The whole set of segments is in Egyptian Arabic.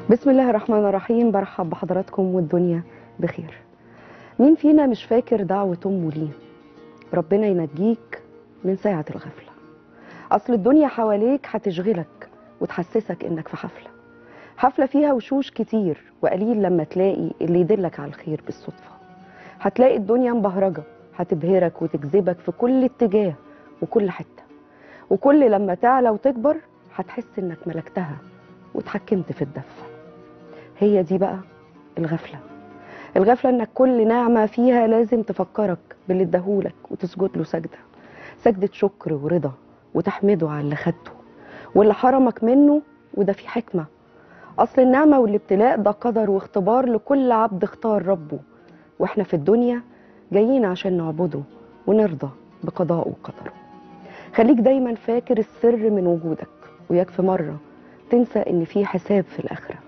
بسم الله الرحمن الرحيم برحب بحضراتكم والدنيا بخير مين فينا مش فاكر دعوة أمه ليه ربنا ينجيك من ساعة الغفلة أصل الدنيا حواليك هتشغلك وتحسسك إنك في حفلة حفلة فيها وشوش كتير وقليل لما تلاقي اللي يدلك على الخير بالصدفة هتلاقي الدنيا مبهرجة هتبهرك وتجذبك في كل اتجاه وكل حتة وكل لما تعلى وتكبر هتحس إنك ملكتها وتحكمت في الدفة هي دي بقى الغفلة الغفلة انك كل نعمة فيها لازم تفكرك باللي اداهولك وتسجد له سجدة سجدة شكر ورضا وتحمده على اللي خدته واللي حرمك منه وده في حكمة أصل النعمة والابتلاء ده قدر واختبار لكل عبد اختار ربه واحنا في الدنيا جايين عشان نعبده ونرضى بقضائه وقدره خليك دايما فاكر السر من وجودك ويكفي مرة تنسى ان في حساب في الآخرة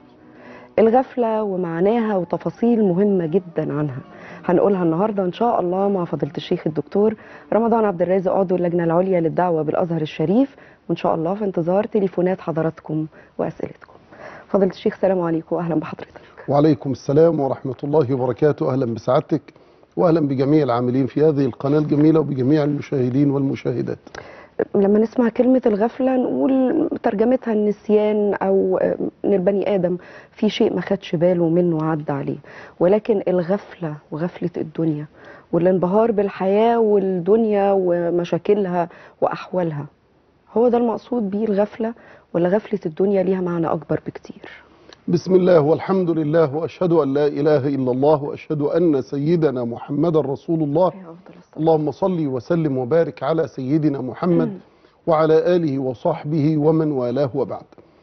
الغفلة ومعناها وتفاصيل مهمة جدا عنها هنقولها النهاردة إن شاء الله مع فضيلة الشيخ الدكتور رمضان عبد الرازق عضو اللجنة العليا للدعوة بالأزهر الشريف وإن شاء الله في انتظار تليفونات حضراتكم وأسئلتكم فضيلة الشيخ سلام عليكم وأهلا بحضرتك وعليكم السلام ورحمة الله وبركاته أهلا بسعادتك وأهلا بجميع العاملين في هذه القناة الجميلة وبجميع المشاهدين والمشاهدات لما نسمع كلمة الغفلة نقول ترجمتها النسيان أو إن البني آدم في شيء ما خدش باله منه وعدى عليه ولكن الغفلة وغفلة الدنيا والانبهار بالحياة والدنيا ومشاكلها وأحوالها هو ده المقصود بيه الغفلة ولا غفلة الدنيا ليها معنى أكبر بكتير بسم الله والحمد لله وأشهد أن لا إله إلا الله وأشهد أن سيدنا محمد رسول الله يا أفضل الصلاة اللهم صل وسلم وبارك على سيدنا محمد وعلى آله وصحبه ومن والاه وبعد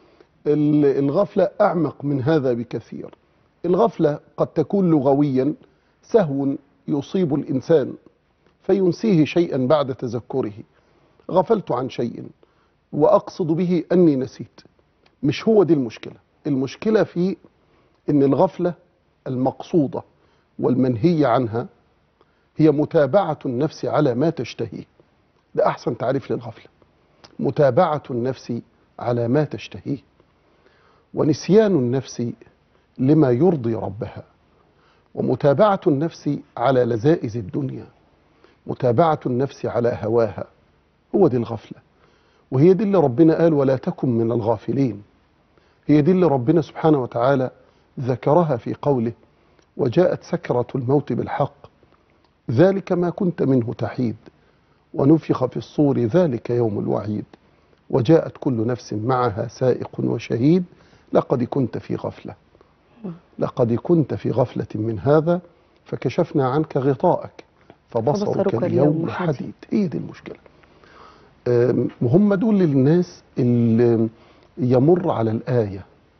ال- الغفلة أعمق من هذا بكثير الغفلة قد تكون لغويا سهو يصيب الإنسان فينسيه شيئا بعد تذكره غفلت عن شيء وأقصد به أني نسيت مش هو دي المشكلة المشكلة في أن الغفلة المقصودة والمنهي عنها هي متابعة النفس على ما تشتهيه ده أحسن تعريف للغفلة متابعة النفس على ما تشتهيه ونسيان النفس لما يرضي ربها ومتابعة النفس على لذائذ الدنيا متابعة النفس على هواها هو دي الغفلة وهي دي اللي ربنا قال ولا تكن من الغافلين هي دي اللي ربنا سبحانه وتعالى ذكرها في قوله وجاءت سكرة الموت بالحق ذلك ما كنت منه تحيد ونفخ في الصور ذلك يوم الوعيد وجاءت كل نفس معها سائق وشهيد لقد كنت في غفلة لقد كنت في غفلة من هذا فكشفنا عنك غطاءك فبصرك فبصرك اليوم اليوم حديد. حديد هي دي المشكلة أم، وهم دول الناس اللي يمر على الآية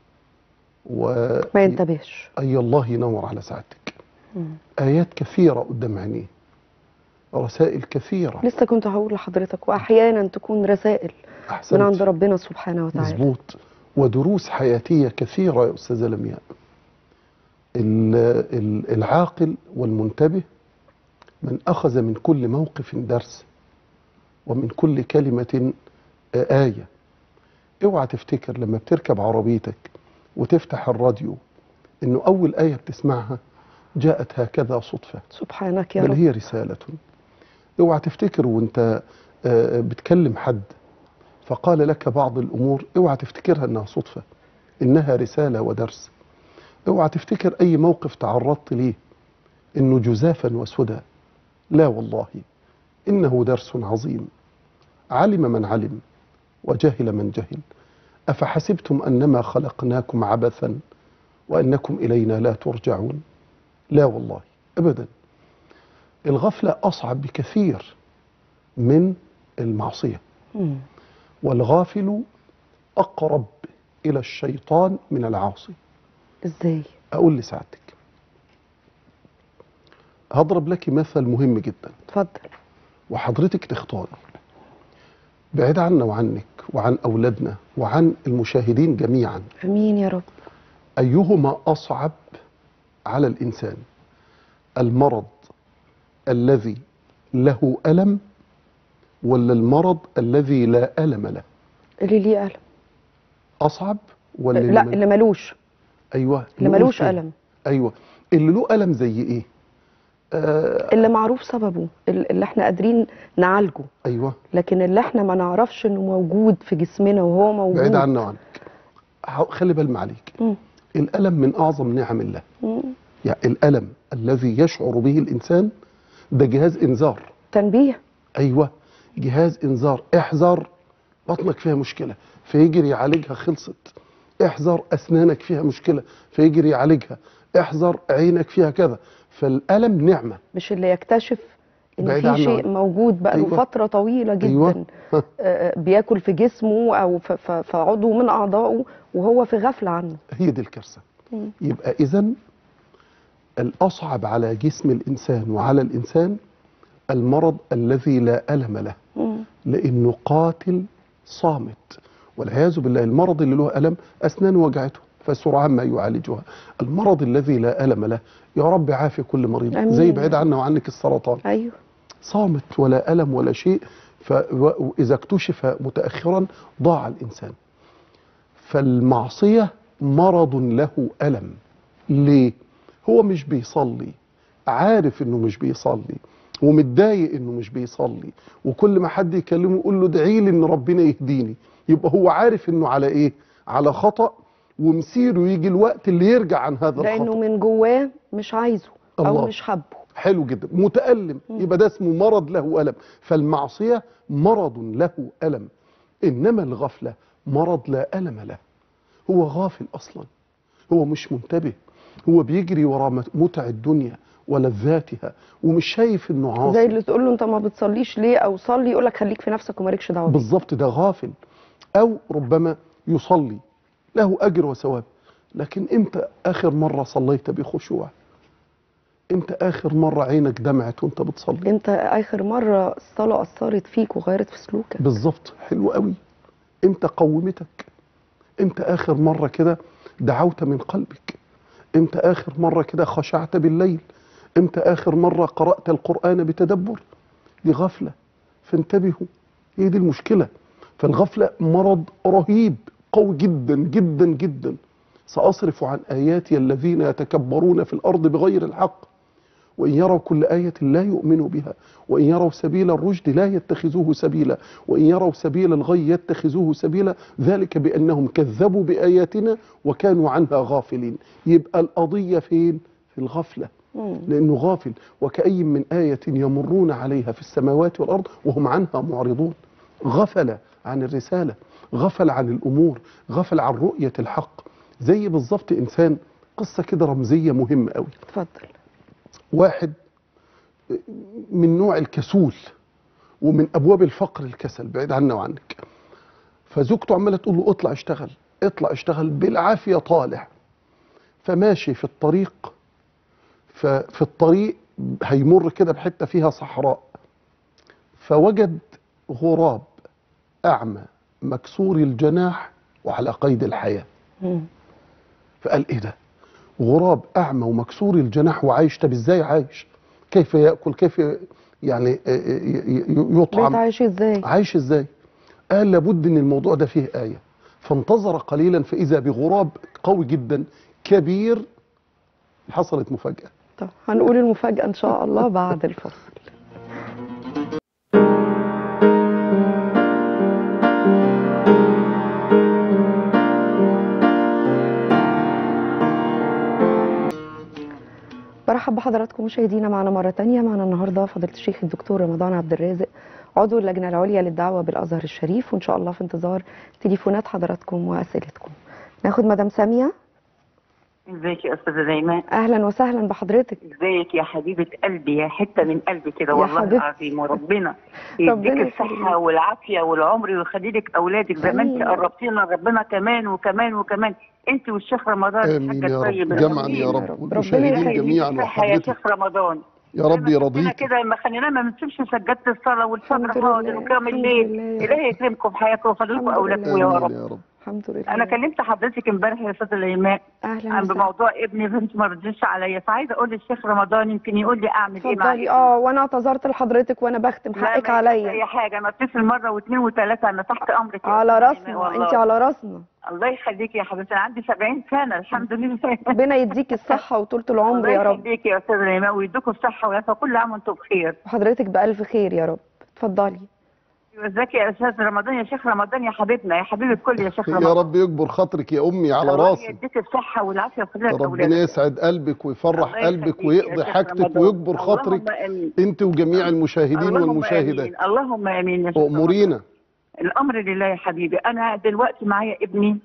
و ما ينتبهش أي الله ينور على سعادتك مم. آيات كثيرة قدام عينيه رسائل كثيرة لسه كنت هقول لحضرتك وأحيانا تكون رسائل من أحسنت عند ربنا سبحانه وتعالى مظبوط ودروس حياتية كثيرة يا أستاذة لمياء ال- ال- العاقل والمنتبه من أخذ من كل موقف درس ومن كل كلمة آه، آية اوعى تفتكر لما بتركب عربيتك وتفتح الراديو انه اول آية بتسمعها جاءت هكذا صدفة سبحانك يا بل رب هي رسالة اوعى تفتكر وانت آه، بتكلم حد فقال لك بعض الامور اوعى تفتكرها انها صدفة انها رسالة ودرس اوعى تفتكر اي موقف تعرضت ليه انه جزافا وسدى لا والله انه درس عظيم علم من علم وجهل من جهل افحسبتم انما خلقناكم عبثا وانكم الينا لا ترجعون لا والله ابدا الغفله اصعب بكثير من المعصيه مم. والغافل اقرب الى الشيطان من العاصي ازاي اقول لسعادتك هضرب لك مثل مهم جدا اتفضل وحضرتك تختاري بعيد عنا وعنك وعن اولادنا وعن المشاهدين جميعا امين يا رب ايهما اصعب على الانسان المرض الذي له الم ولا المرض الذي لا الم له اللي ليه قلم اصعب ولا اللي لا مل- اللي ملوش ايوه اللي نقول ملوش فين؟ الم ايوه اللي له الم زي ايه آه اللي معروف سببه ال- اللي احنا قادرين نعالجه ايوه لكن اللي احنا ما نعرفش انه موجود في جسمنا وهو موجود بعيد عنا وعنك ح- خلي بال معليك مم. الالم من اعظم نعم الله مم. يعني الالم الذي يشعر به الانسان ده جهاز انذار تنبيه ايوه جهاز انذار احذر بطنك فيها مشكله فيجري يعالجها خلصت احذر اسنانك فيها مشكله فيجري يعالجها احذر عينك فيها كذا فالالم نعمه مش اللي يكتشف ان بعيد في عنه شيء عنه. موجود بقى له أيوة. فتره طويله جدا أيوة. ها. آه، بياكل في جسمه او في- في في عضو من اعضائه وهو في غفله عنه هي دي الكارثه مم. يبقى اذا الاصعب على جسم الانسان وعلى الانسان المرض الذي لا الم له مم. لانه قاتل صامت والعياذ بالله المرض اللي له الم اسنان وجعته فسرعان ما يعالجها المرض الذي لا الم له يا رب عافي كل مريض آمين. زي بعيد عنا وعنك السرطان ايوه صامت ولا الم ولا شيء ف- و- واذا اكتشف متاخرا ضاع الانسان فالمعصيه مرض له الم ليه هو مش بيصلي عارف انه مش بيصلي ومتضايق انه مش بيصلي وكل ما حد يكلمه يقول له ادعي لي ان ربنا يهديني يبقى هو عارف انه على ايه على خطأ ومسيره يجي الوقت اللي يرجع عن هذا لانه الخطأ من جواه مش عايزه او الله. مش حابه حلو جدا متألم يبقى ده اسمه مرض له ألم فالمعصية مرض له ألم إنما الغفلة مرض لا ألم له هو غافل أصلا هو مش منتبه هو بيجري وراء مت- متع الدنيا ولذاتها ومش شايف انه عاصي زي اللي تقول له انت ما بتصليش ليه او صلي يقول لك خليك في نفسك ومالكش دعوه بيه. بالظبط ده غافل او ربما يصلي له اجر وثواب لكن امتى اخر مره صليت بخشوع امتى اخر مره عينك دمعت وانت بتصلي انت اخر مره الصلاه اثرت فيك وغيرت في سلوكك بالظبط حلو قوي امتى قومتك امتى اخر مره كده دعوت من قلبك امتى اخر مره كده خشعت بالليل امتى اخر مره قرات القران بتدبر دي غفله فانتبهوا هي دي المشكله فالغفله مرض رهيب قوي جدا جدا جدا ساصرف عن اياتي الذين يتكبرون في الارض بغير الحق وإن يروا كل آية لا يؤمنوا بها وإن يروا سبيل الرشد لا يتخذوه سبيلا وإن يروا سبيل الغي يتخذوه سبيلا ذلك بأنهم كذبوا بآياتنا وكانوا عنها غافلين يبقى القضية فين؟ في الغفلة مم. لأنه غافل وكأي من آية يمرون عليها في السماوات والأرض وهم عنها معرضون غفل عن الرسالة غفل عن الأمور غفل عن رؤية الحق زي بالظبط إنسان قصة كده رمزية مهمة قوي اتفضل واحد من نوع الكسول ومن ابواب الفقر الكسل بعيد عنا وعنك فزوجته عماله تقول له اطلع اشتغل اطلع اشتغل بالعافيه طالع فماشي في الطريق ففي الطريق هيمر كده بحته فيها صحراء فوجد غراب اعمى مكسور الجناح وعلى قيد الحياه مم. فقال ايه ده غراب اعمى ومكسور الجناح وعايش طب ازاي عايش كيف ياكل كيف ي- يعني ي- ي- ي- بقيت يطعم عايش ازاي عايش ازاي قال لابد ان الموضوع ده فيه ايه فانتظر قليلا فاذا بغراب قوي جدا كبير حصلت مفاجاه طب هنقول المفاجاه ان شاء الله بعد الفصل برحب بحضراتكم مشاهدينا معنا مرة تانية معنا النهاردة فضيلة الشيخ الدكتور رمضان عبد الرازق عضو اللجنة العليا للدعوة بالأزهر الشريف وإن شاء الله في انتظار تليفونات حضراتكم وأسئلتكم ناخد مدام سامية ازيك يا استاذه دايما أهلا وسهلا بحضرتك ازيك يا حبيبه قلبي يا حته من قلبي كده يا والله حبيبتي. العظيم وربنا ربنا يديك يخليك. الصحه والعافيه والعمر ويخلي لك اولادك زي ما آمين. انت قربتينا ربنا كمان وكمان وكمان انت والشيخ رمضان امين الحاجة يا الطيب رب جمعا الجميل. يا رب. رب ربنا والمشاهدين يخليك. جميعا الصحة يا وحضرتك شيخ رمضان يا رب انا يرضيك كده لما خلينا ما نسيبش سجادة الصلاة والفجر الحمد حاضر لله، وقيام الحمد الليل لله. إلهي يكرمكم في حياتكم وفضلكم الحمد أولادكم لله. يا آمين رب يا رب الحمد لله انا كلمت حضرتك امبارح يا استاذه ايمان اهلا عن وسهلا بموضوع ابني فانت ما ردتش عليا فعايزه اقول للشيخ رمضان يمكن يقول لي اعمل ايه مع اتفضلي ابني. اه وانا اعتذرت لحضرتك وانا بختم لا، حقك ما يجوز عليا اي حاجه انا اتصل مره واثنين وثلاثه انا تحت امرك يا على أستاذة إيمان راسنا والله. انت على راسنا الله يخليكي يا حبيبتي انا عندي 70 سنه الحمد لله ربنا يديكي الصحه وطولة العمر يا الله رب يخليكي يا استاذه ايمان ويديكم الصحه والعافيه كل عام وانتم بخير وحضرتك بألف خير يا رب اتفضلي ازيك يا استاذ رمضان يا شيخ رمضان يا حبيبنا يا حبيب الكل يا شيخ يا رمضان رب يكبر خاطرك يا امي على الله راسي يديك الصحه والعافيه وكلنا ربنا يسعد قلبك ويفرح الله قلبك يخليك يا ويقضي شيخ حاجتك رمضان. ويكبر خاطرك اللهم امين انت وجميع المشاهدين اللهم والمشاهدات امين اللهم امين يا شيخ امورينا الامر لله يا حبيبي انا دلوقتي معايا ابني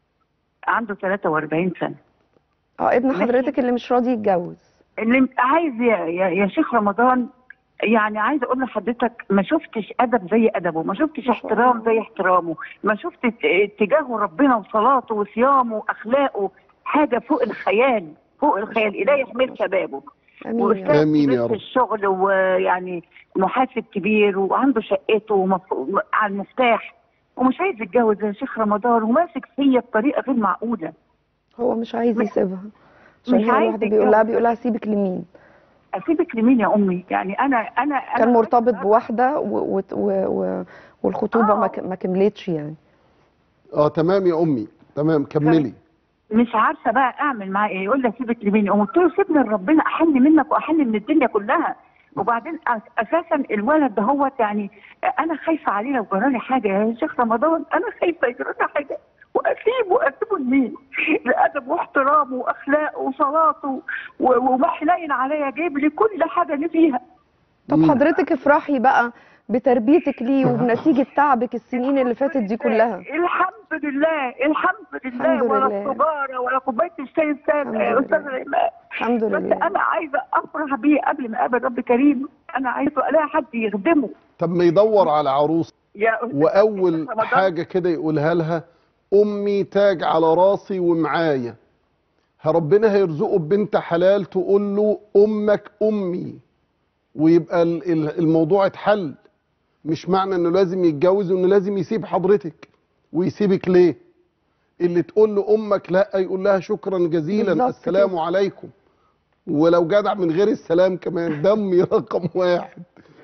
عنده 43 سنه اه ابن ماشي. حضرتك اللي مش راضي يتجوز اللي عايز يا, يا, يا شيخ رمضان يعني عايز اقول لحضرتك ما شفتش ادب زي ادبه ما شفتش ما شاء احترام الله. زي احترامه ما شفت اتجاهه ربنا وصلاته وصيامه واخلاقه حاجه فوق الخيال فوق الخيال اله يحمل شبابه امين يا واستاذ رب آمين يا كبير رب. في الشغل ويعني محاسب كبير وعنده شقته ومف- على المفتاح ومش عايز يتجوز يا شيخ رمضان وماسك فيا بطريقه غير معقوله هو مش عايز مش- يسيبها عشان مش هي عايز الواحده بيقول لها يتجوز. بيقول لها سيبك لمين اسيبك لمين يا امي يعني انا انا انا كان مرتبط بواحده و... و... و... و... والخطوبه آه. ما, ك... ما كملتش يعني اه تمام يا امي تمام كملي مش عارفه بقى اعمل معاه ايه يقول لي اسيبك لمين قلت له سيبني لربنا احل منك واحل من الدنيا كلها وبعدين أس- اساسا الولد ده هو يعني انا خايفه عليه لو جرالي حاجه يا شيخ رمضان انا خايفه يجرالي حاجه واسيبه اسيبه لمين؟ لادب واحترامه واخلاقه وصلاته و- وما حنين عليا جايب لي كل حاجه اللي فيها طب مم. حضرتك افرحي بقى بتربيتك ليه وبنتيجه تعبك السنين اللي فاتت دي كلها الحمد لله الحمد لله الحمد ولا لله. السجاره ولا كوبايه الشاي الساده يا الحمد استاذ لله. ريمان الحمد بس لله انا عايزه افرح بيه قبل ما اقابل رب كريم انا عايزه الاقي حد يخدمه طب ما يدور على عروس يا أستاذ واول رمضان. حاجه كده يقولها لها امي تاج على راسي ومعايا ها ربنا هيرزقه ببنت حلال تقول له امك امي ويبقى ال- ال- الموضوع اتحل مش معنى انه لازم يتجوز وانه لازم يسيب حضرتك ويسيبك ليه اللي تقول له امك لا يقول لها شكرا جزيلا بالظبط السلام كده. عليكم ولو جدع من غير السلام كمان دمي رقم واحد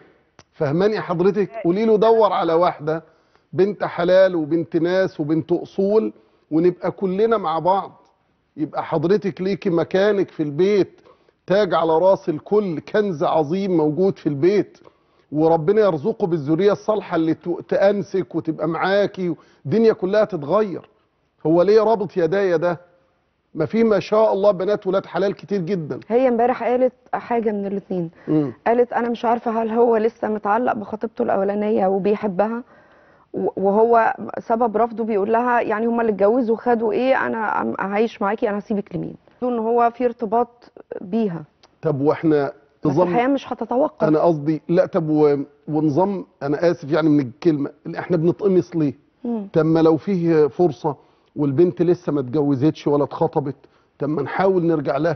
فهماني حضرتك قولي له دور على واحده بنت حلال وبنت ناس وبنت اصول ونبقى كلنا مع بعض يبقى حضرتك ليكي مكانك في البيت تاج على راس الكل كنز عظيم موجود في البيت وربنا يرزقه بالذريه الصالحه اللي ت- تانسك وتبقى معاكي والدنيا كلها تتغير هو ليه رابط يدايا ده ما في ما شاء الله بنات ولاد حلال كتير جدا هي امبارح قالت حاجه من الاثنين مم. قالت انا مش عارفه هل هو لسه متعلق بخطيبته الاولانيه وبيحبها و- وهو سبب رفضه بيقول لها يعني هما اللي اتجوزوا خدوا ايه انا عم- هعيش معاكي انا هسيبك لمين ان هو في ارتباط بيها طب واحنا بس نظام الحياه مش هتتوقف انا قصدي لا طب و- ونظام انا اسف يعني من الكلمه اللي احنا بنتقمص ليه مم. طب ما لو فيه فرصه والبنت لسه ما اتجوزتش ولا اتخطبت طب ما نحاول نرجع لها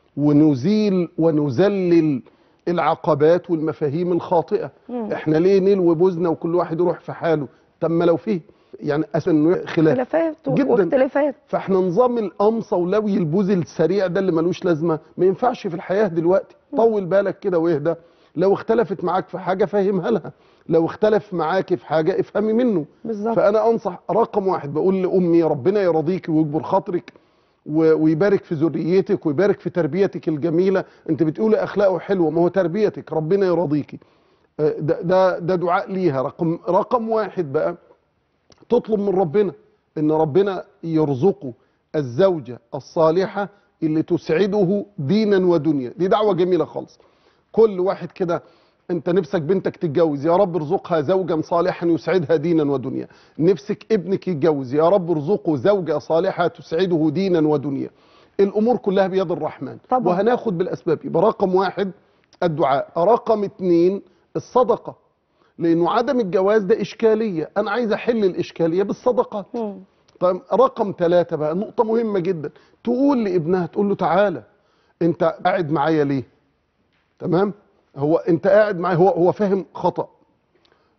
ونزيل ونذلل العقبات والمفاهيم الخاطئه مم. احنا ليه نلوي بوزنا وكل واحد يروح في حاله طب ما لو فيه يعني اساسا إنه خلاف خلافات و- جداً. واختلافات فاحنا نظام القمصه ولوي البوز السريع ده اللي ملوش لازمه ما ينفعش في الحياه دلوقتي طول بالك كده واهدى لو اختلفت معاك في حاجه فهمها لها لو اختلف معاك في حاجه افهمي منه بالظبط فانا انصح رقم واحد بقول لامي ربنا يرضيكي ويجبر خاطرك و- ويبارك في ذريتك ويبارك في تربيتك الجميله انت بتقولي اخلاقه حلوه ما هو تربيتك ربنا يرضيكي آه، ده ده ده دعاء ليها رقم رقم واحد بقى تطلب من ربنا ان ربنا يرزقه الزوجه الصالحه اللي تسعده دينا ودنيا دي دعوه جميله خالص كل واحد كده انت نفسك بنتك تتجوز يا رب ارزقها زوجا صالحا يسعدها دينا ودنيا نفسك ابنك يتجوز يا رب ارزقه زوجة صالحة تسعده دينا ودنيا الامور كلها بيد الرحمن طبعا. وهناخد بالاسباب يبقى رقم واحد الدعاء رقم اتنين الصدقة لانه عدم الجواز ده اشكالية انا عايز احل الاشكالية بالصدقات مم. طيب رقم ثلاثة بقى نقطة مهمة جدا تقول لابنها تقول له تعالى انت قاعد معايا ليه تمام هو انت قاعد معايا هو هو فاهم خطأ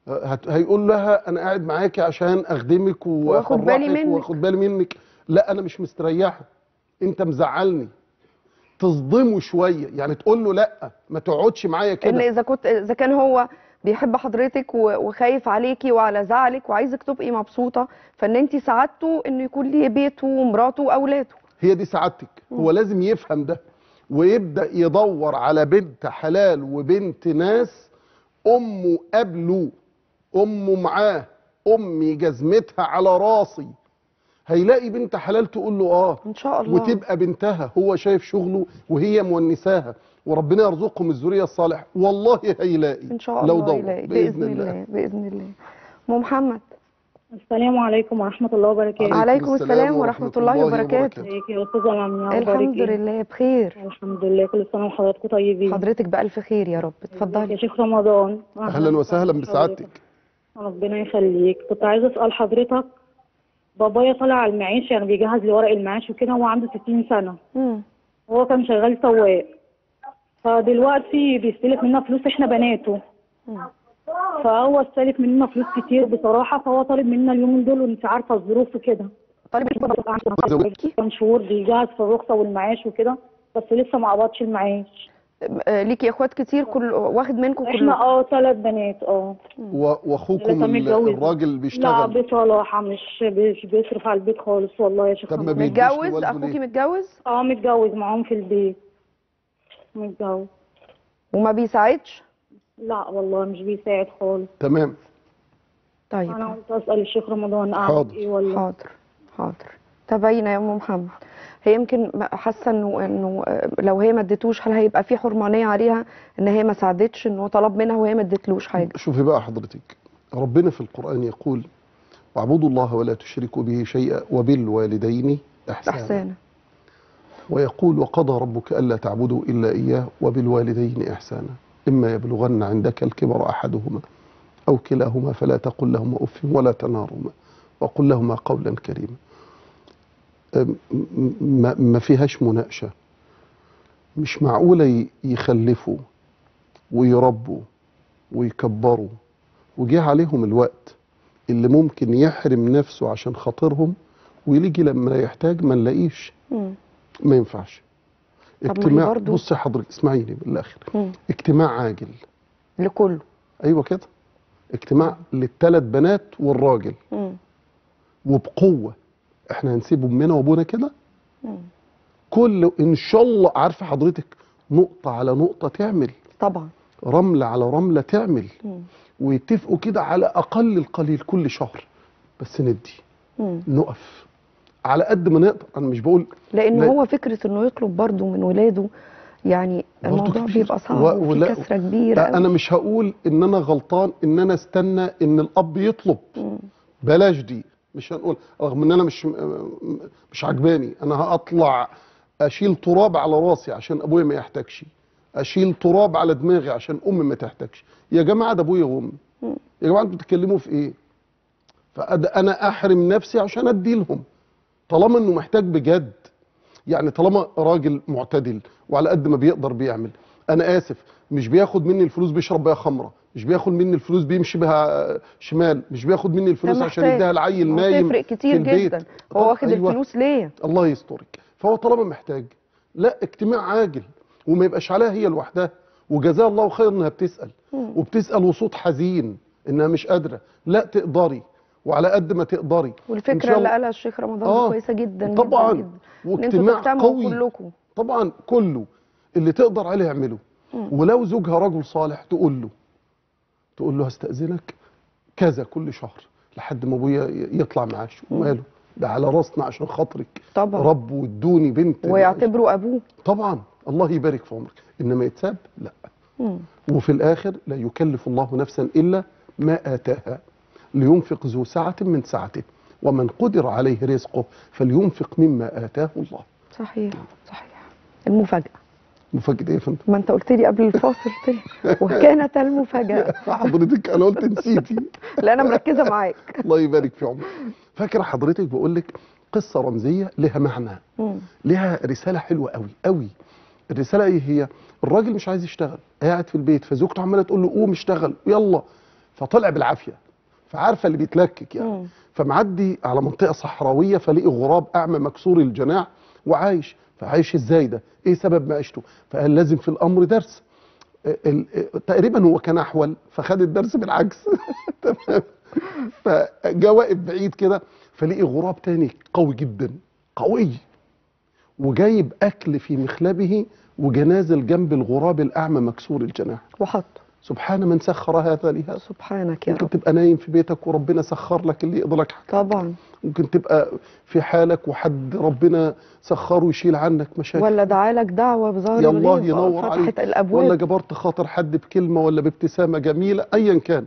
هت... هيقول لها انا قاعد معاكي عشان اخدمك وآخد بالي وافرحك منك. واخد بالي منك لا انا مش مستريحه انت مزعلني تصدمه شويه يعني تقول له لا ما تقعدش معايا ان كده اذا كنت اذا كان هو بيحب حضرتك و- وخايف عليكي وعلى زعلك وعايزك تبقي مبسوطه فان انت ساعدته انه يكون ليه بيته ومراته واولاده هي دي سعادتك هو لازم يفهم ده ويبدا يدور على بنت حلال وبنت ناس امه قبله امه معاه امي جزمتها على راسي هيلاقي بنت حلال تقول له اه ان شاء الله وتبقى بنتها هو شايف شغله وهي مونساها وربنا يرزقهم الذريه الصالحه والله هيلاقي ان شاء لو الله دور يلاقي باذن الله باذن الله ام محمد السلام عليكم ورحمة الله وبركاته عليكم السلام ورحمة الله وبركاته. ازيك يا أستاذة لمياء الحمد أخبارك إيه؟ لله بخير الحمد لله كل سنة وحضراتكم طيبين حضرتك بألف خير يا رب ازيك يا اتفضلي شيخ رمضان اهلا وسهلا بسعادتك ربنا يخليك كنت عايزة أسأل حضرتك بابايا طالع على المعاش يعني بيجهز لورق المعاش وكده هو عنده 60 سنة مم. هو كان شغال سواق فدلوقتي بيستلف منا فلوس احنا بناته مم. فهو استلف مننا فلوس كتير بصراحة فهو طالب منا اليومين دول وانت عارفة الظروف وكده طالب كام شهور بيجهز في الرخصة والمعاش وكده بس لسه ما قبضش المعاش آه، ليكي اخوات كتير كل واخد منكم احنا كل اه ثلاث بنات اه و- واخوكم لسه ال- متجوز. الراجل لا بيشتغل بصراحة مش مش بيصرف على البيت خالص والله يا شيخ طب ما رمضان. بيديش متجوز لوالده اخوكي ليه؟ متجوز اه متجوز معاهم في البيت متجوز وما بيساعدش لا والله مش بيساعد خالص تمام طيب انا قلت اسال الشيخ رمضان اعمل حاضر. ايه ولا حاضر حاضر تابعينا يا ام محمد هي يمكن م- حاسه انه انه آه، لو هي ما اديتوش هل هيبقى في حرمانيه عليها ان هي ما ساعدتش انه طلب منها وهي ما ادتلوش حاجه شوفي بقى حضرتك ربنا في القرآن يقول واعبدوا الله ولا تشركوا به شيئا وبالوالدين إحسانا احسانا ويقول وقضى ربك ألا تعبدوا إلا إياه وبالوالدين إحسانا إما يبلغن عندك الكبر أحدهما أو كلاهما فلا تقل لهما أف ولا تنهرهما وقل لهما قولا كريما أم- م- ما ما فيهاش مناقشة مش معقولة ي- يخلفوا ويربوا ويكبروا وجه عليهم الوقت اللي ممكن يحرم نفسه عشان خاطرهم ويجي لما يحتاج ما نلاقيش مم. ما ينفعش طب ما هي اجتماع برضو- بص يا حضرتك اسمعيني بالاخر مم. اجتماع عاجل لكله ايوه كده اجتماع للثلاث بنات والراجل مم. وبقوه احنا هنسيب امنا وابونا كده مم. كل ان شاء الله عارفه حضرتك نقطه على نقطه تعمل طبعا رمله على رمله تعمل مم. ويتفقوا كده على اقل القليل كل شهر بس ندي مم. نقف على قد ما نقدر انا مش بقول لان لا- هو فكره انه يطلب برضه من ولاده يعني برضه الموضوع كتير. بيبقى صعب و- وفي ولا- كسره كبيره انا أوي. مش هقول ان انا غلطان ان انا استنى ان الاب يطلب مم. بلاش دي مش هنقول رغم ان انا مش مش عجباني انا هطلع اشيل تراب على راسي عشان ابويا ما يحتاجش اشيل تراب على دماغي عشان امي ما تحتاجش يا جماعه ده ابويا وامي مم. يا جماعه انتوا بتتكلموا في ايه فانا احرم نفسي عشان ادي لهم طالما انه محتاج بجد يعني طالما راجل معتدل وعلى قد ما بيقدر بيعمل انا اسف مش بياخد مني الفلوس بيشرب بيها خمره مش بياخد مني الفلوس بيمشي بها شمال مش بياخد مني الفلوس ده عشان محتاج. يديها العيل هو نايم تفرق كتير في البيت جدا هو واخد أيوة. الفلوس ليه الله يسترك فهو طالما محتاج لا اجتماع عاجل وما يبقاش عليها هي لوحدها وجزاها الله خير انها بتسال مم. وبتسال وصوت حزين انها مش قادره لا تقدري وعلى قد ما تقدري إن والفكره شاء اللي الله- قالها الشيخ رمضان آه، دي كويسه جدا طبعا جدا جدا ان انتوا واجتماع تجتمعوا قوي كلكم طبعا كله اللي تقدر عليه اعمله مم. ولو زوجها رجل صالح تقول له تقول له هستأذنك كذا كل شهر لحد ما ابويا يطلع معاش وماله ده على راسنا عشان خاطرك طبعا رب وادوني بنت ويعتبروا ابوه طبعا الله يبارك في عمرك انما يتساب لا مم. وفي الاخر لا يكلف الله نفسا الا ما اتاها لينفق ذو سعه من سعته ومن قدر عليه رزقه فلينفق مما اتاه الله صحيح صحيح المفاجاه مفاجاه ايه يا فندم ما انت قلت لي قبل الفاصل قلت لي وكانت المفاجاه حضرتك انا قلت نسيتي لا انا مركزه معاك الله يبارك في عمرك فاكره حضرتك بقول لك قصه رمزيه لها معنى مم. لها رساله حلوه قوي قوي الرساله ايه هي الراجل مش عايز يشتغل قاعد في البيت فزوجته عماله تقول له قوم اشتغل يلا فطلع بالعافيه فعارفه اللي بيتلكك يعني مم. فمعدي على منطقه صحراويه فلاقي غراب اعمى مكسور الجناح وعايش فعايش ازاي ده ايه سبب معيشته فقال لازم في الامر درس ال- ال- تقريبا هو كان احول فخد الدرس بالعكس تمام فجاء واقف بعيد كده فلقي غراب تاني قوي جدا قوي وجايب اكل في مخلبه وجنازل جنب الغراب الاعمى مكسور الجناح وحطه سبحان من سخر هذا لهذا سبحانك يا ممكن رب تبقى نايم في بيتك وربنا سخر لك اللي يقدر لك حاجة. طبعا ممكن تبقى في حالك وحد ربنا سخره يشيل عنك مشاكل ولا دعالك دعوه بظهر يا الله الغيب ينور فتحت عليك الابواب ولا جبرت خاطر حد بكلمه ولا بابتسامه جميله ايا كان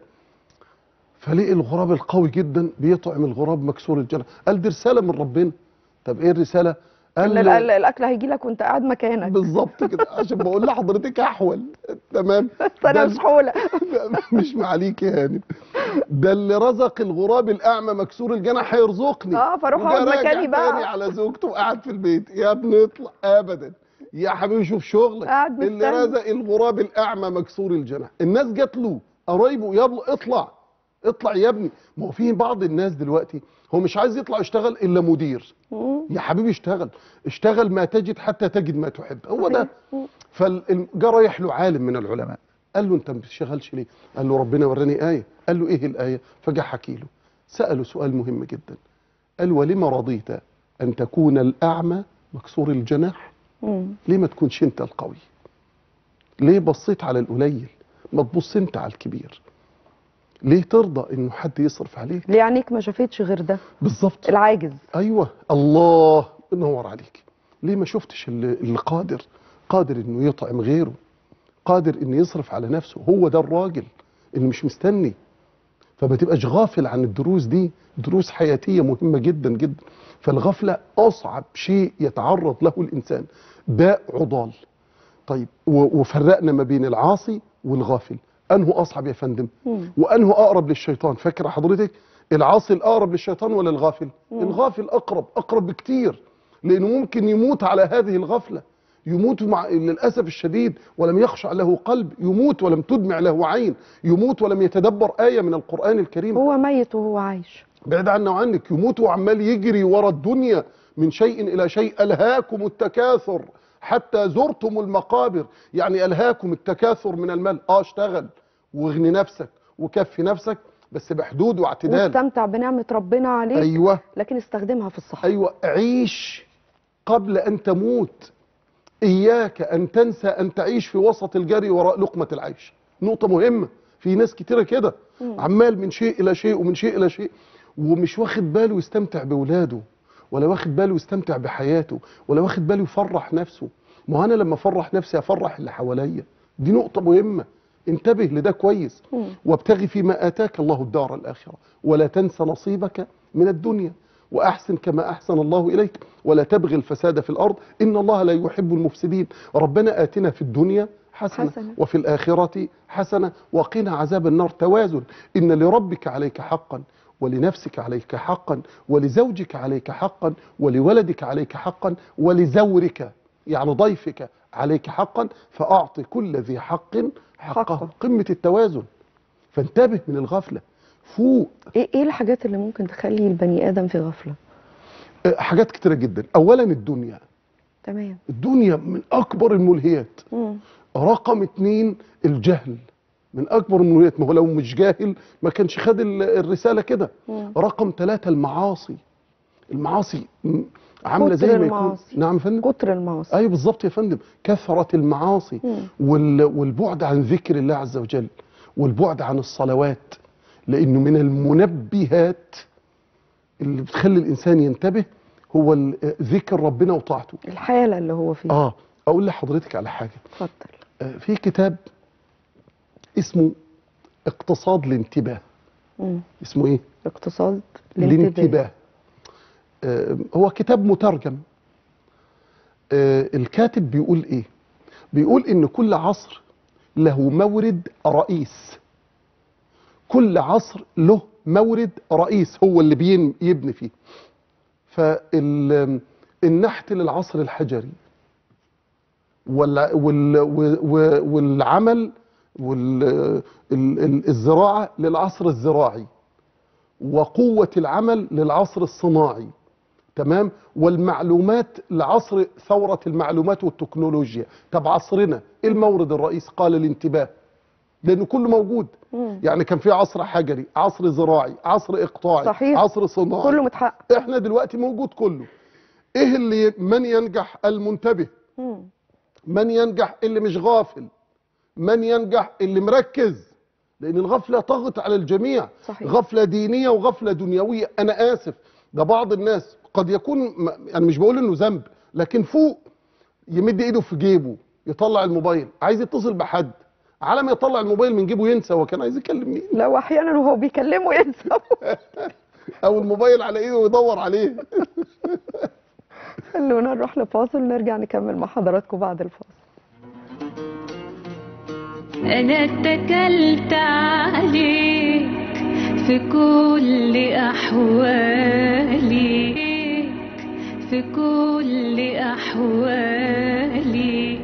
فلقي الغراب القوي جدا بيطعم الغراب مكسور الجناح قال دي رساله من ربنا طب ايه الرساله ان ال- ال- الاكل هيجي لك وانت قاعد مكانك بالظبط كده عشان بقول لحضرتك احول تمام بس انا ده مش حوله مش معاليك يا هانم ده اللي رزق الغراب الاعمى مكسور الجناح هيرزقني اه فاروح وجا اقعد راجع مكاني بقى. تاني على زوجته وقعد في البيت يا ابني اطلع ابدا يا حبيبي شوف شغلك قاعد اللي مستني. رزق الغراب الاعمى مكسور الجناح الناس جات له قرايبه يلا اطلع اطلع يا ابني ما هو في بعض الناس دلوقتي هو مش عايز يطلع يشتغل الا مدير مم. يا حبيبي اشتغل اشتغل ما تجد حتى تجد ما تحب هو ده صحيح. فجا رايح له عالم من العلماء قال له انت ما بتشتغلش ليه قال له ربنا وراني ايه قال له ايه الايه فجا حكي له ساله سؤال مهم جدا قال ولما رضيت ان تكون الاعمى مكسور الجناح مم. ليه ما تكونش انت القوي ليه بصيت على القليل ما تبص انت على الكبير ليه ترضى انه حد يصرف عليك ليه عينيك ما شافتش غير ده بالظبط العاجز ايوه الله ينور عليك ليه ما شفتش اللي, اللي قادر قادر انه يطعم غيره قادر انه يصرف على نفسه هو ده الراجل اللي مش مستني فما تبقاش غافل عن الدروس دي دروس حياتيه مهمه جدا جدا فالغفله اصعب شيء يتعرض له الانسان باء عضال طيب و- وفرقنا ما بين العاصي والغافل انه اصعب يا فندم مم. وانه اقرب للشيطان فاكره حضرتك العاصي الاقرب للشيطان ولا الغافل الغافل اقرب اقرب بكتير لانه ممكن يموت على هذه الغفله يموت مع للاسف الشديد ولم يخشع له قلب يموت ولم تدمع له عين يموت ولم يتدبر ايه من القران الكريم هو ميت وهو عايش بعيد عنه وعنك يموت وعمال يجري ورا الدنيا من شيء الى شيء الهاكم التكاثر حتى زرتم المقابر يعني الهاكم التكاثر من المال اه اشتغل واغني نفسك وكفي نفسك بس بحدود واعتدال واستمتع بنعمه ربنا عليك ايوه لكن استخدمها في الصح ايوه عيش قبل ان تموت اياك ان تنسى ان تعيش في وسط الجري وراء لقمه العيش نقطه مهمه في ناس كتيره كده عمال من شيء الى شيء ومن شيء الى شيء ومش واخد باله يستمتع باولاده ولا واخد باله يستمتع بحياته ولا واخد باله يفرح نفسه ما هو انا لما افرح نفسي افرح اللي حواليا دي نقطه مهمه انتبه لده كويس مم. وابتغي فيما اتاك الله الدار الاخره ولا تنس نصيبك من الدنيا واحسن كما احسن الله اليك ولا تبغي الفساد في الارض ان الله لا يحب المفسدين ربنا اتنا في الدنيا حسنه, حسنة. وفي الاخره حسنه وقنا عذاب النار توازن ان لربك عليك حقا ولنفسك عليك حقا ولزوجك عليك حقا ولولدك عليك حقا ولزورك يعني ضيفك عليك حقا فاعط كل ذي حق حقه حقه. قمه التوازن فانتبه من الغفله فوق ايه ايه الحاجات اللي ممكن تخلي البني ادم في غفله أه، حاجات كتيره جدا اولا الدنيا تمام الدنيا من اكبر الملهيات مم. رقم اتنين الجهل من اكبر الملهيات ما هو لو مش جاهل ما كانش خد ال- الرساله كده مم. رقم ثلاثة المعاصي المعاصي م- عامله كتر زي ما يكون المعاصي. نعم يا فندم كتر المعاصي ايوه بالظبط يا فندم كثره المعاصي مم. وال- والبعد عن ذكر الله عز وجل والبعد عن الصلوات لانه من المنبهات اللي بتخلي الانسان ينتبه هو ال- ذكر ربنا وطاعته الحاله اللي هو فيها اه اقول لحضرتك على حاجه اتفضل آه، في كتاب اسمه اقتصاد الانتباه مم. اسمه ايه اقتصاد الانتباه الانتباه آه، هو كتاب مترجم آه، الكاتب بيقول ايه بيقول ان كل عصر له مورد رئيس كل عصر له مورد رئيس هو اللي بين يبني فيه فالنحت للعصر الحجري وال وال و- و- والعمل والزراعة للعصر الزراعي وقوة العمل للعصر الصناعي تمام والمعلومات لعصر ثورة المعلومات والتكنولوجيا طب عصرنا ايه المورد الرئيسي قال الانتباه لانه كله موجود مم. يعني كان في عصر حجري عصر زراعي عصر اقطاعي صحيح. عصر صناعي كله متحقق احنا دلوقتي موجود كله ايه اللي من ينجح المنتبه مم. من ينجح اللي مش غافل من ينجح اللي مركز لان الغفله طغت على الجميع صحيح. غفله دينيه وغفله دنيويه انا اسف ده بعض الناس قد يكون م- انا مش بقول انه ذنب لكن فوق يمد ايده في جيبه يطلع الموبايل عايز يتصل بحد على ما يطلع الموبايل من جيبه ينسى هو كان عايز يكلم مين لو احيانا وهو بيكلمه ينسى او الموبايل على ايده ويدور عليه خلونا نروح لفاصل ونرجع نكمل مع حضراتكم بعد الفاصل أنا اتكلت عليك في كل أحوالي في كل أحوالي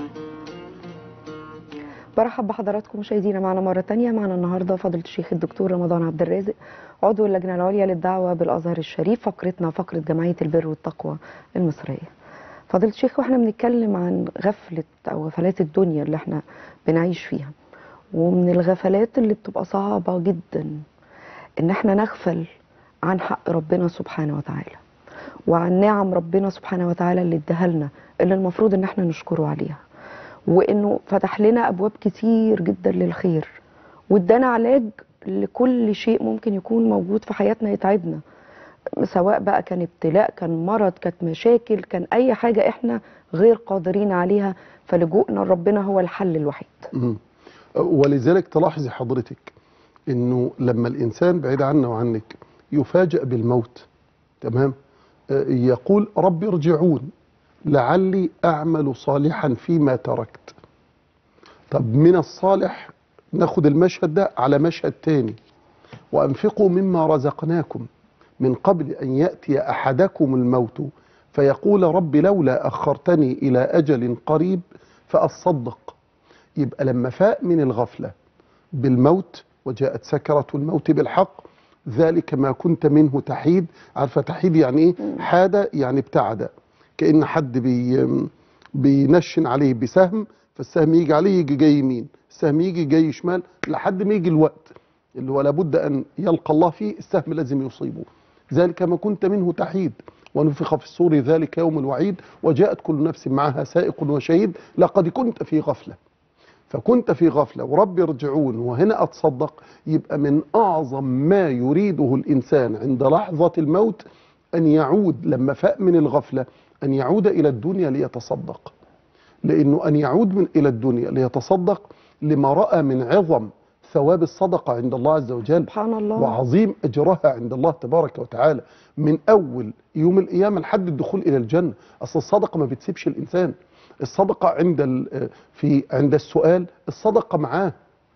برحب بحضراتكم مشاهدينا معنا مرة تانية معنا النهاردة فضيلة الشيخ الدكتور رمضان عبد الرازق عضو اللجنة العليا للدعوة بالأزهر الشريف فقرتنا فقرة جمعية البر والتقوى المصرية فضيلة الشيخ واحنا بنتكلم عن غفلة أو غفلات الدنيا اللي احنا بنعيش فيها ومن الغفلات اللي بتبقى صعبة جدا ان احنا نغفل عن حق ربنا سبحانه وتعالى وعن نعم ربنا سبحانه وتعالى اللي اداها لنا اللي المفروض ان احنا نشكره عليها وانه فتح لنا ابواب كتير جدا للخير وادانا علاج لكل شيء ممكن يكون موجود في حياتنا يتعبنا سواء بقى كان ابتلاء كان مرض كانت مشاكل كان اي حاجه احنا غير قادرين عليها فلجوءنا لربنا هو الحل الوحيد مم. ولذلك تلاحظي حضرتك انه لما الانسان بعيد عنا وعنك يفاجأ بالموت تمام آه، يقول رب ارجعون لعلي اعمل صالحا فيما تركت طب من الصالح ناخد المشهد ده على مشهد تاني وانفقوا مما رزقناكم من قبل ان ياتي احدكم الموت فيقول رب لولا اخرتني الى اجل قريب فاصدق يبقى لما فاق من الغفلة بالموت وجاءت سكرة الموت بالحق ذلك ما كنت منه تحيد عارفة تحيد يعني ايه حاد يعني ابتعد كأن حد بي بينشن عليه بسهم فالسهم يجي عليه يجي جاي يمين السهم يجي جاي شمال لحد ما يجي الوقت اللي هو لابد أن يلقى الله فيه السهم لازم يصيبه ذلك ما كنت منه تحيد ونفخ في الصور ذلك يوم الوعيد وجاءت كل نفس معها سائق وشهيد لقد كنت في غفله فكنت في غفلة ورب ارجعون وهنا أتصدق يبقى من أعظم ما يريده الإنسان عند لحظة الموت أن يعود لما فاق من الغفلة أن يعود إلى الدنيا ليتصدق لأنه أن يعود من إلى الدنيا ليتصدق لما رأى من عظم ثواب الصدقة عند الله عز وجل سبحان الله وعظيم أجرها عند الله تبارك وتعالى من أول يوم القيامة لحد الدخول إلى الجنة أصل الصدقة ما بتسيبش الإنسان الصدقة عند ال- في عند السؤال الصدقة معاه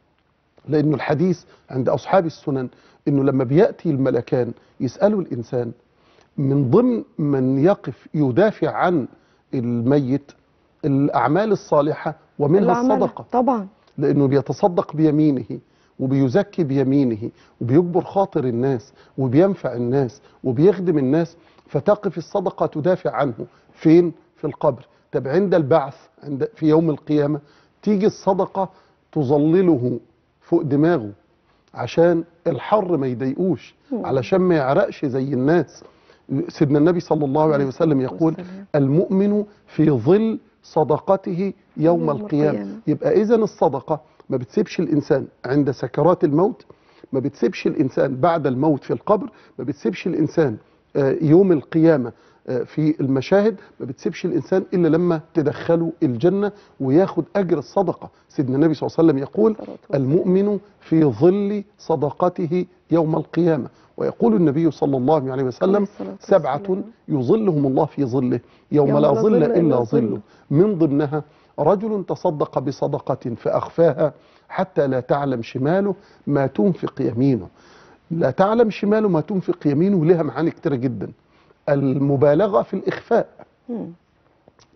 لأنه الحديث عند أصحاب السنن إنه لما بيأتي الملكان يسألوا الإنسان من ضمن من يقف يدافع عن الميت الأعمال الصالحة ومنها اللي عملها. الصدقة طبعا لانه بيتصدق بيمينه وبيزكي بيمينه وبيجبر خاطر الناس وبينفع الناس وبيخدم الناس فتقف الصدقه تدافع عنه فين في القبر طب عند البعث عند في يوم القيامه تيجي الصدقه تظلله فوق دماغه عشان الحر ما يضايقوش علشان ما يعرقش زي الناس سيدنا النبي صلى الله عليه وسلم يقول والسلام. المؤمن في ظل صدقته يوم يوم القيامة القيامة. يبقى إذا الصدقة ما بتسيبش الإنسان عند سكرات الموت ما بتسيبش الإنسان بعد الموت في القبر ما بتسيبش الإنسان آه، يوم القيامة آه، في المشاهد ما بتسيبش الإنسان إلا لما تدخله الجنة وياخد أجر الصدقة سيدنا النبي صلى الله عليه وسلم يقول الصلاة والسلام. المؤمن في ظل صدقته يوم القيامة ويقول النبي صلى الله عليه عليه وسلم الصلاة سبعة والسلام. يظلهم الله في ظله يوم, لا ظل إلا ظله من ضمنها رجل تصدق بصدقة فأخفاها حتى لا تعلم شماله ما تنفق يمينه لا تعلم شماله ما تنفق يمينه لها معاني كتيرة جدا المبالغة في الإخفاء مم.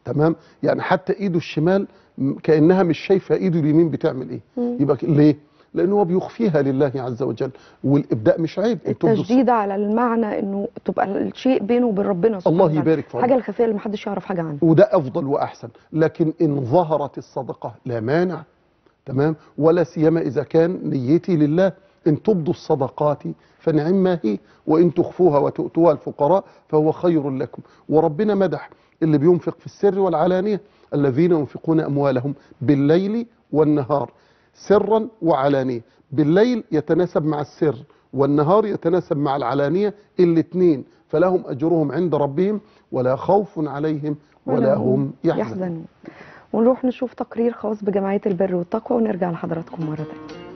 تمام يعني حتى ايده الشمال م- كانها مش شايفه ايده اليمين بتعمل ايه مم. يبقى ك- ليه لان هو بيخفيها لله عز وجل والابداء مش عيب أن تبدوا التشديد على المعنى انه تبقى الشيء بينه وبين ربنا سبحانه الله وتعالى. يبارك في حاجه عمرك. الخفيه اللي محدش يعرف حاجه عنها وده افضل واحسن لكن ان ظهرت الصدقه لا مانع تمام ولا سيما اذا كان نيتي لله ان تبدوا الصدقات فنعم ما هي وان تخفوها وتؤتوها الفقراء فهو خير لكم وربنا مدح اللي بينفق في السر والعلانيه الذين ينفقون اموالهم بالليل والنهار سرا وعلانيه بالليل يتناسب مع السر والنهار يتناسب مع العلانيه الاثنين فلهم اجرهم عند ربهم ولا خوف عليهم ولا هم يحزنون يحزنون ونروح نشوف تقرير خاص بجمعيه البر والتقوى ونرجع لحضراتكم مره تانية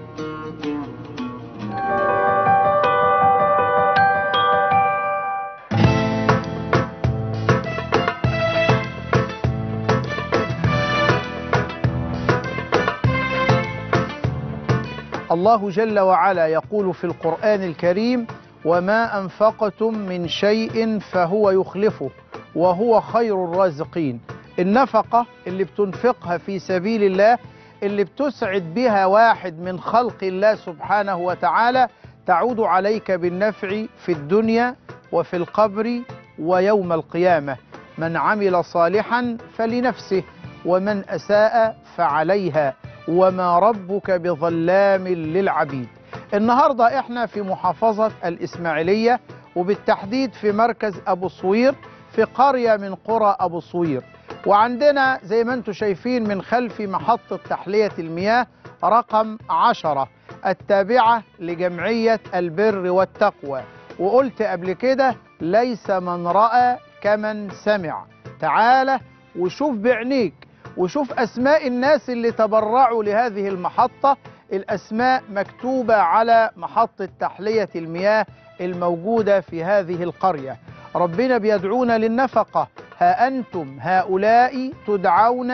الله جل وعلا يقول في القرآن الكريم وما أنفقتم من شيء فهو يخلفه وهو خير الرازقين النفقة اللي بتنفقها في سبيل الله اللي بتسعد بها واحد من خلق الله سبحانه وتعالى تعود عليك بالنفع في الدنيا وفي القبر ويوم القيامة من عمل صالحا فلنفسه ومن أساء فعليها وما ربك بظلام للعبيد النهاردة احنا في محافظة الإسماعيلية وبالتحديد في مركز أبو صوير في قرية من قرى أبو صوير وعندنا زي ما انتم شايفين من خلف محطة تحلية المياه رقم عشرة التابعة لجمعية البر والتقوى وقلت قبل كده ليس من رأى كمن سمع تعالى وشوف بعينيك وشوف أسماء الناس اللي تبرعوا لهذه المحطة الأسماء مكتوبة على محطة تحلية المياه الموجودة في هذه القرية ربنا بيدعونا للنفقة ها أنتم هؤلاء تدعون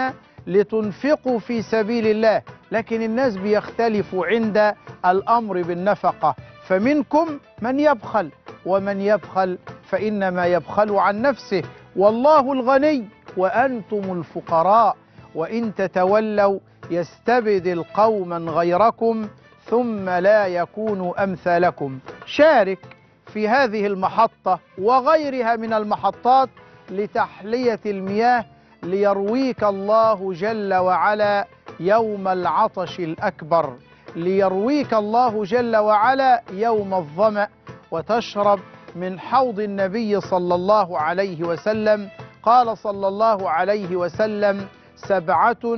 لتنفقوا في سبيل الله لكن الناس بيختلفوا عند الأمر بالنفقة فمنكم من يبخل ومن يبخل فإنما يبخل عن نفسه والله الغني وأنتم الفقراء وإن تتولوا يستبدل قوما غيركم ثم لا يكونوا أمثالكم شارك في هذه المحطة وغيرها من المحطات لتحلية المياه ليرويك الله جل وعلا يوم العطش الأكبر ليرويك الله جل وعلا يوم الظمأ وتشرب من حوض النبي صلى الله عليه وسلم قال صلى الله عليه وسلم سبعة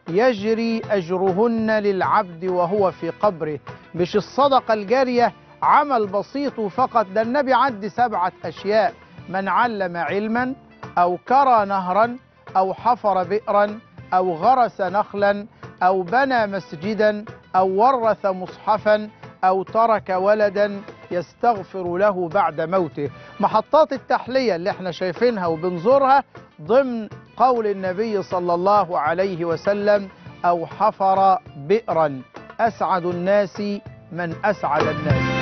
يجري أجرهن للعبد وهو في قبره مش الصدقة الجارية عمل بسيط فقط ده النبي عد سبعة أشياء من علم علما أو كرى نهرا أو حفر بئرا أو غرس نخلا أو بنى مسجدا أو ورث مصحفا أو ترك ولدا يستغفر له بعد موته محطات التحلية اللي احنا شايفينها وبنزورها ضمن قول النبي صلى الله عليه وسلم أو حفر بئرا أسعد الناس من أسعد الناس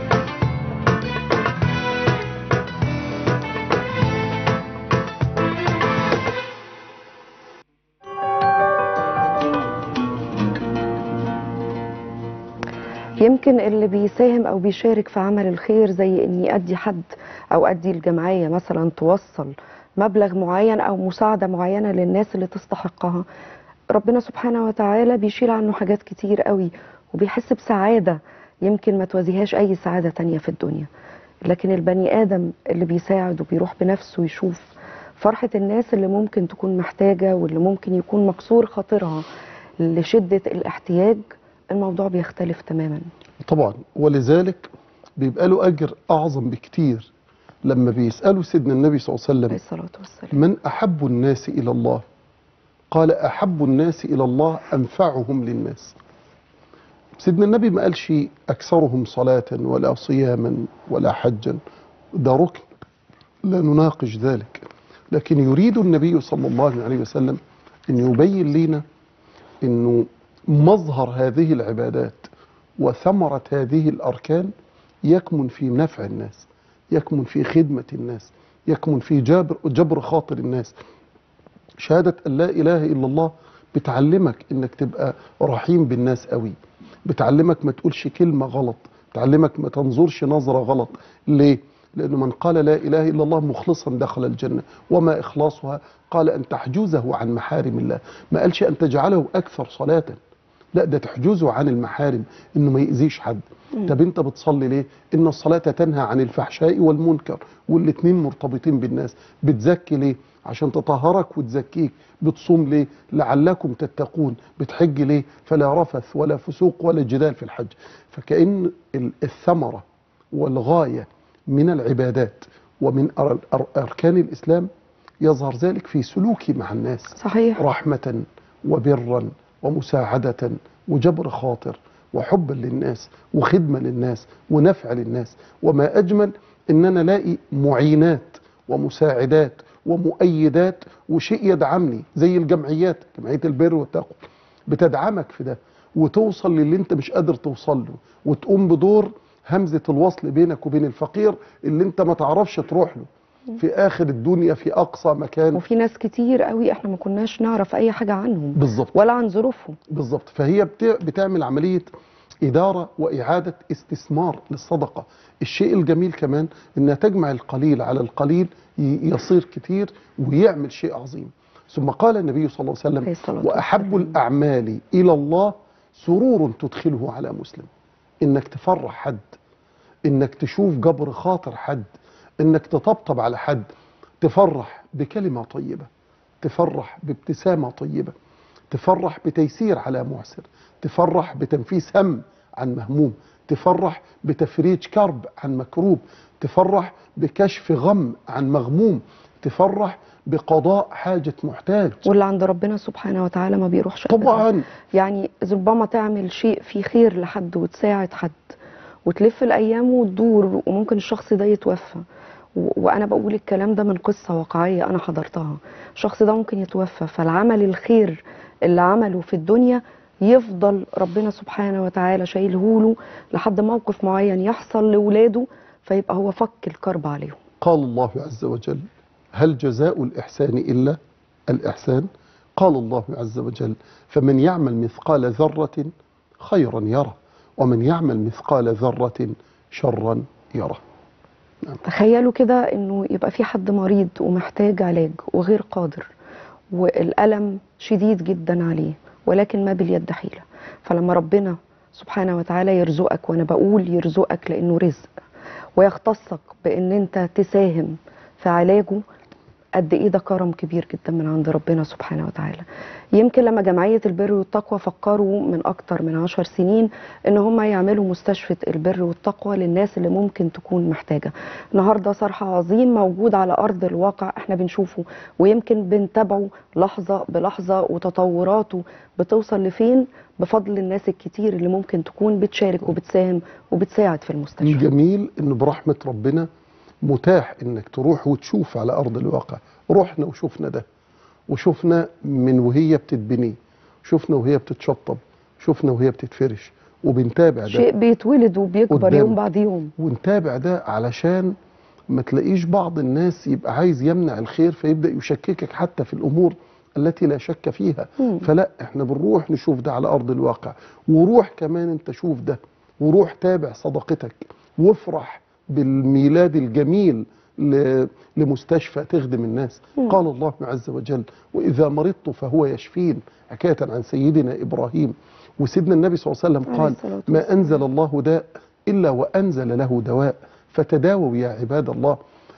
يمكن اللي بيساهم او بيشارك في عمل الخير زي اني ادي حد او ادي الجمعيه مثلا توصل مبلغ معين او مساعده معينه للناس اللي تستحقها ربنا سبحانه وتعالى بيشيل عنه حاجات كتير قوي وبيحس بسعاده يمكن ما توازيهاش اي سعاده تانية في الدنيا لكن البني ادم اللي بيساعد وبيروح بنفسه يشوف فرحه الناس اللي ممكن تكون محتاجه واللي ممكن يكون مكسور خاطرها لشده الاحتياج الموضوع بيختلف تماما طبعا ولذلك بيبقى له اجر اعظم بكتير لما بيسالوا سيدنا النبي صلى الله عليه عليه وسلم الصلاه والسلام من احب الناس الى الله قال احب الناس الى الله انفعهم للناس سيدنا النبي ما قالش اكثرهم صلاه ولا صياما ولا حجا ده ركن لا نناقش ذلك لكن يريد النبي صلى الله عليه وسلم ان يبين لنا انه مظهر هذه العبادات وثمرة هذه الأركان يكمن في نفع الناس يكمن في خدمة الناس يكمن في جبر, جبر خاطر الناس شهادة أن لا إله إلا الله بتعلمك إنك تبقى رحيم بالناس قوي بتعلمك ما تقولش كلمة غلط بتعلمك ما تنظرش نظرة غلط ليه؟ لأنه من قال لا إله إلا الله مخلصا دخل الجنة وما إخلاصها قال أن تحجزه عن محارم الله ما قالش أن تجعله أكثر صلاة لا ده تحجزه عن المحارم انه ما يأذيش حد طب انت بتصلي ليه ان الصلاة تنهى عن الفحشاء والمنكر والاتنين مرتبطين بالناس بتزكي ليه عشان تطهرك وتزكيك بتصوم ليه لعلكم تتقون بتحج ليه فلا رفث ولا فسوق ولا جدال في الحج فكأن ال- الثمرة والغاية من العبادات ومن أر- أر- أركان الإسلام يظهر ذلك في سلوكي مع الناس صحيح رحمة وبرا ومساعدة وجبر خاطر وحبا للناس وخدمة للناس ونفع للناس وما أجمل إن أنا ألاقي معينات ومساعدات ومؤيدات وشيء يدعمني زي الجمعيات جمعية البر والتقوى بتدعمك في ده وتوصل للي انت مش قادر توصل له وتقوم بدور همزة الوصل بينك وبين الفقير اللي انت ما تعرفش تروح له في آخر الدنيا في أقصى مكان وفي ناس كتير قوي احنا ما كناش نعرف اي حاجة عنهم بالظبط ولا عن ظروفهم بالظبط فهي بت- بتعمل عملية إدارة وإعادة استثمار للصدقة الشيء الجميل كمان إنها تجمع القليل على القليل ي- يصير كتير ويعمل شيء عظيم ثم قال النبي صلى الله عليه عليه وسلم الصلاة وأحب والسلام. الأعمال إلى الله سرور تدخله على مسلم إنك تفرح حد إنك تشوف جبر خاطر حد إنك تطبطب على حد تفرح بكلمة طيبة تفرح بابتسامة طيبة تفرح بتيسير على معسر تفرح بتنفيس هم عن مهموم تفرح بتفريج كرب عن مكروب تفرح بكشف غم عن مغموم تفرح بقضاء حاجة محتاج واللي عند ربنا سبحانه وتعالى ما بيروحش أبداً. طبعا يعني ربما تعمل شيء فيه خير لحد وتساعد حد وتلف الايام وتدور وممكن الشخص ده يتوفى و- وانا بقول الكلام ده من قصه واقعيه انا حضرتها الشخص ده ممكن يتوفى فالعمل الخير اللي عمله في الدنيا يفضل ربنا سبحانه وتعالى شايله له لحد موقف معين يحصل لاولاده فيبقى هو فك الكرب عليهم قال الله عز وجل هل جزاء الإحسان إلا الإحسان قال الله عز وجل فمن يعمل مثقال ذرة خيرا يره ومن يعمل مثقال ذرة شرا يره تخيلوا كده انه يبقى في حد مريض ومحتاج علاج وغير قادر والألم شديد جدا عليه ولكن ما باليد حيلة فلما ربنا سبحانه وتعالى يرزقك وانا بقول يرزقك لانه رزق ويختصك بان انت تساهم في علاجه قد ايه ده كرم كبير جدا من عند ربنا سبحانه وتعالى يمكن لما جمعية البر والتقوى فكروا من اكتر من عشر سنين ان هم يعملوا مستشفى البر والتقوى للناس اللي ممكن تكون محتاجة النهاردة صرح عظيم موجود على ارض الواقع احنا بنشوفه ويمكن بنتابعه لحظة بلحظة وتطوراته بتوصل لفين بفضل الناس الكتير اللي ممكن تكون بتشارك وبتساهم وبتساعد في المستشفى الجميل ان برحمة ربنا متاح انك تروح وتشوف على ارض الواقع رحنا وشفنا ده وشفنا من وهي بتتبني شفنا وهي بتتشطب شفنا وهي بتتفرش وبنتابع ده شيء بيتولد وبيكبر قدامك. يوم بعد يوم ونتابع ده علشان ما تلاقيش بعض الناس يبقى عايز يمنع الخير فيبدأ يشككك حتى في الأمور التي لا شك فيها مم. فلا احنا بنروح نشوف ده على أرض الواقع وروح كمان انت شوف ده وروح تابع صدقتك وافرح بالميلاد الجميل ل- لمستشفى تخدم الناس مم. قال الله عز وجل وإذا مرضت فهو يشفين حكاية عن سيدنا إبراهيم وسيدنا النبي صلى الله عليه وسلم عليه قال الصلاة ما والسلام. أنزل الله داء إلا وأنزل له دواء فتداووا يا عباد الله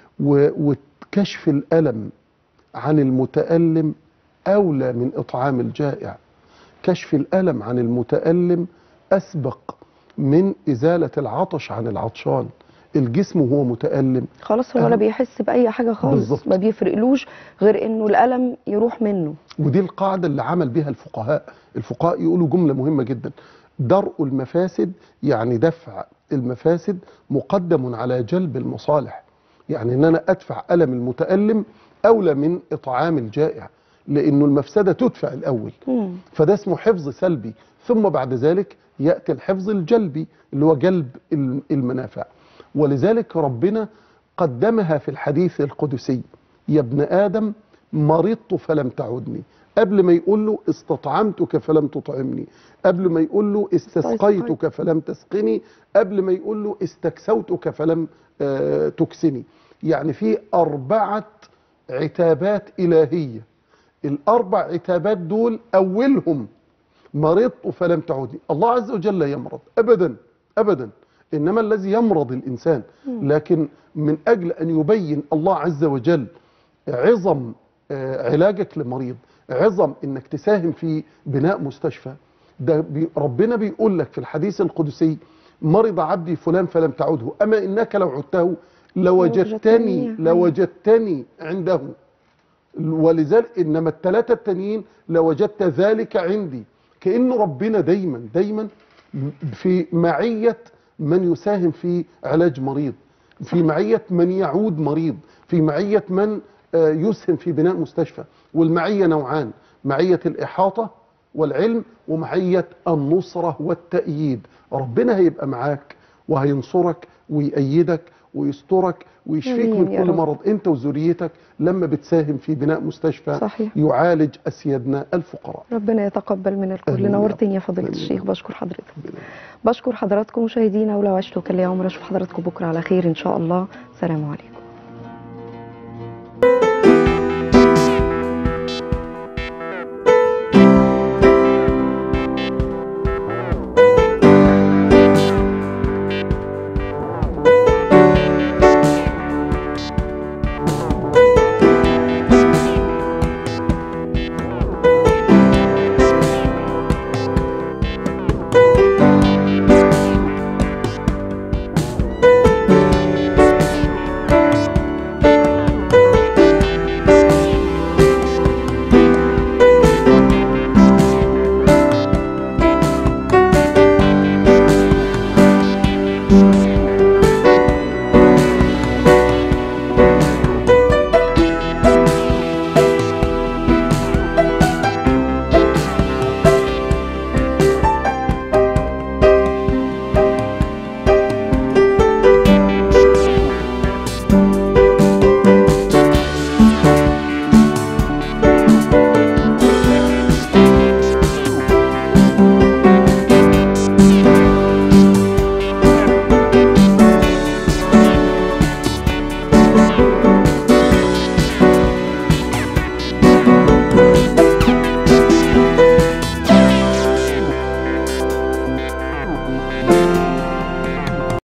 و- وكشف الألم عن المتألم أولى من إطعام الجائع كشف الألم عن المتألم أسبق من إزالة العطش عن العطشان الجسم وهو متألم خلاص هو أهم. ولا بيحس بأي حاجة خالص بالظبط. ما بيفرقلوش غير انه الألم يروح منه ودي القاعدة اللي عمل بها الفقهاء الفقهاء يقولوا جملة مهمة جدا درء المفاسد يعني دفع المفاسد مقدم على جلب المصالح يعني ان انا ادفع ألم المتألم أولى من إطعام الجائع لأنه المفسدة تدفع الأول مم. فده اسمه حفظ سلبي ثم بعد ذلك يأتي الحفظ الجلبي اللي هو جلب الم- المنافع ولذلك ربنا قدمها في الحديث القدسي يا ابن آدم مرضت فلم تعدني قبل ما يقول له استطعمتك فلم تطعمني قبل ما يقول له استسقيتك فلم تسقني قبل ما يقول له استكسوتك فلم آه، تكسني يعني في أربعة عتابات إلهية الأربع عتابات دول أولهم مرضت فلم تعودني الله عز وجل لا يمرض أبدا أبدا إنما الذي يمرض الإنسان لكن من أجل أن يبين الله عز وجل عظم آه، علاجك لمريض عظم انك تساهم في بناء مستشفى ده بي ربنا بيقول لك في الحديث القدسي مرض عبدي فلان فلم تعده اما انك لو عدته لوجدتني لوجدتني. لوجدتني عنده ولذلك انما الثلاثه التانيين لوجدت ذلك عندي كانه ربنا دايما دايما في معيه من يساهم في علاج مريض في معيه من يعود مريض في معيه من آه، يسهم في بناء مستشفى والمعيه نوعان معيه الاحاطه والعلم ومعيه النصره والتأييد ربنا هيبقى معاك وهينصرك ويأيدك ويسترك ويشفيك آمين من يا كل رب. مرض انت وذريتك لما بتساهم في بناء مستشفى صحيح. يعالج اسيادنا الفقراء ربنا يتقبل من الكل آمين يا نورتني يا رب. فضيلة آمين. الشيخ بشكر حضرتك بشكر حضراتكم مشاهدينا ولو عشتوا كان لي عمر اشوف حضراتكم بكره على خير ان شاء الله سلام عليكم